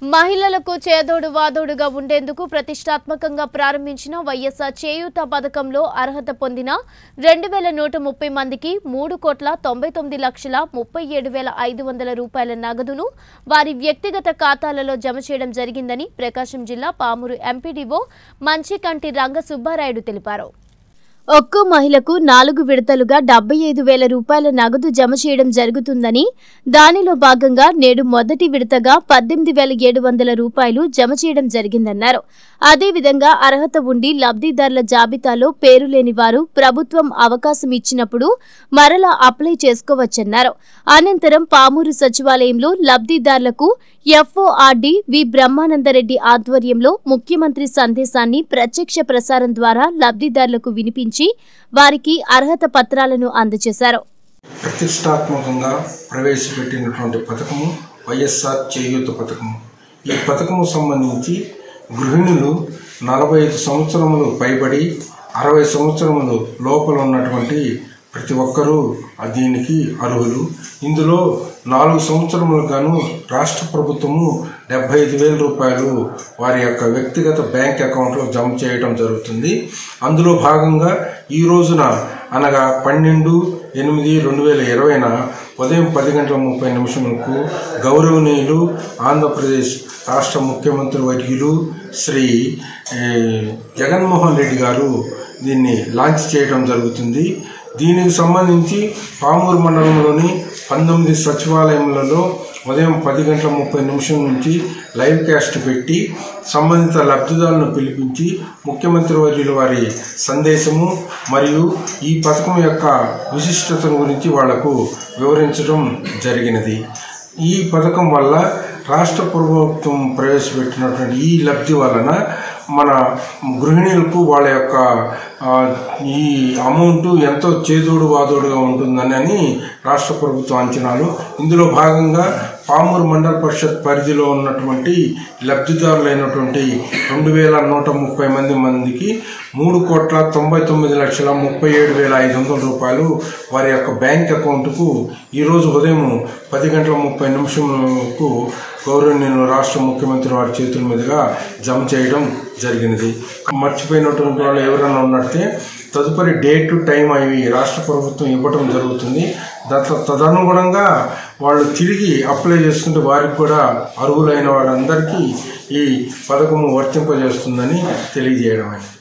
మహిళలకు చేదోడు వాదోడుగా ఉండేందుకు ప్రతిష్టాత్మకంగా ప్రారంభించిన వైఎస్ఆర్ చేయూత పథకంలో అర్హత పొందిన రెండు వేల నూట ముప్పై మందికి మూడు కోట్ల తొంభై తొమ్మిది లక్షల ముప్పై ఏడు వేల ఐదు వందల రూపాయల నగదును వారి వ్యక్తిగత ఖాతాలలో జమ చేయడం జరిగిందని ప్రకాశం జిల్లా పామూరు ఎంపీడీఓ మంచికంటి రంగ సుబ్బారాయుడు తెలిపారు ఒక్కో మహిళకు నాలుగు విడతలుగా డెబ్బై ఐదు వేల రూపాయల నగదు జమ చేయడం జరుగుతుందని దానిలో భాగంగా నేడు మొదటి విడతగా పద్దెనిమిది వేల ఏడు వందల రూపాయలు జమ చేయడం జరిగిందన్నారు అదేవిధంగా అర్హత ఉండి లబ్ధిదారుల జాబితాలో పేరు లేని వారు ప్రభుత్వం అవకాశం ఇచ్చినప్పుడు మరలా అప్లై చేసుకోవచ్చన్నారు అనంతరం పామూరు సచివాలయంలో లబ్ధిదారులకు ఎఫ్ఓఆర్డి వి బ్రహ్మానందరెడ్డి ఆధ్వర్యంలో ముఖ్యమంత్రి సందేశాన్ని ప్రత్యక్ష ప్రసారం ద్వారా లబ్ధిదారులకు వినిపించి వారికి అర్హత పత్రాలను అందజేశారు ప్రతిష్టాత్మకంగా ప్రవేశపెట్టినటువంటి పథకము వైఎస్ఆర్ చేయూత పథకము ఈ పథకము సంబంధించి గృహిణులు నలభై ఐదు సంవత్సరములు పైబడి అరవై సంవత్సరములు లోపల ఉన్నటువంటి ప్రతి ఒక్కరూ ఆ దీనికి అర్హులు ఇందులో నాలుగు సంవత్సరములకు గాను రాష్ట్ర ప్రభుత్వము డెబ్బై ఐదు వేల రూపాయలు వారి యొక్క వ్యక్తిగత బ్యాంక్ అకౌంట్లో జమ చేయడం జరుగుతుంది అందులో భాగంగా ఈ రోజున అనగా పన్నెండు ఎనిమిది రెండు వేల ఇరవైన ఉదయం పది గంటల ముప్పై నిమిషములకు గౌరవనీయులు ఆంధ్రప్రదేశ్ రాష్ట్ర ముఖ్యమంత్రి వర్యులు శ్రీ ఏ, జగన్మోహన్ రెడ్డి గారు దీన్ని లాంచ్ చేయడం జరుగుతుంది దీనికి సంబంధించి పామూరు మండలంలోని పంతొమ్మిది సచివాలయములలో ఉదయం పది గంటల ముప్పై నిమిషం నుంచి లైవ్ క్యాస్ట్ పెట్టి సంబంధిత లబ్ధిదారులను పిలిపించి ముఖ్యమంత్రి వర్యుల వారి సందేశము మరియు ఈ పథకం యొక్క విశిష్టతను గురించి వాళ్లకు వివరించడం జరిగినది ఈ పథకం వల్ల రాష్ట్ర ప్రభుత్వం ప్రవేశపెట్టినటువంటి ఈ లబ్ధి వలన మన గృహిణులకు వాళ్ళ యొక్క ఆ, ఈ అమౌంట్ ఎంతో చేదోడు వాదోడుగా ఉంటుందని అని రాష్ట్ర ప్రభుత్వ అంచనాలు ఇందులో భాగంగా పామూరు మండల పరిషత్ పరిధిలో ఉన్నటువంటి లబ్ధిదారులైనటువంటి రెండు వేల నూట ముప్పై మంది మందికి మూడు కోట్ల తొంభై తొమ్మిది లక్షల ముప్పై ఏడు వేల ఐదు వందల రూపాయలు వారి యొక్క బ్యాంక్ అకౌంట్కు ఈరోజు ఉదయం పది గంటల ముప్పై నిమిషములకు గౌరవనీయులు రాష్ట్ర ముఖ్యమంత్రి వారి చేతుల మీదుగా జమ చేయడం జరిగినది మర్చిపోయినటువంటి వాళ్ళు ఎవరైనా ఉన్నట్టే తదుపరి డేట్ టైం అవి రాష్ట్ర ప్రభుత్వం ఇవ్వటం జరుగుతుంది దాంతో తదనుగుణంగా వాళ్ళు తిరిగి అప్లై చేసుకుంటే వారికి కూడా అర్హులైన వారందరికీ ఈ పథకము వర్తింపజేస్తుందని తెలియజేయడం అయింది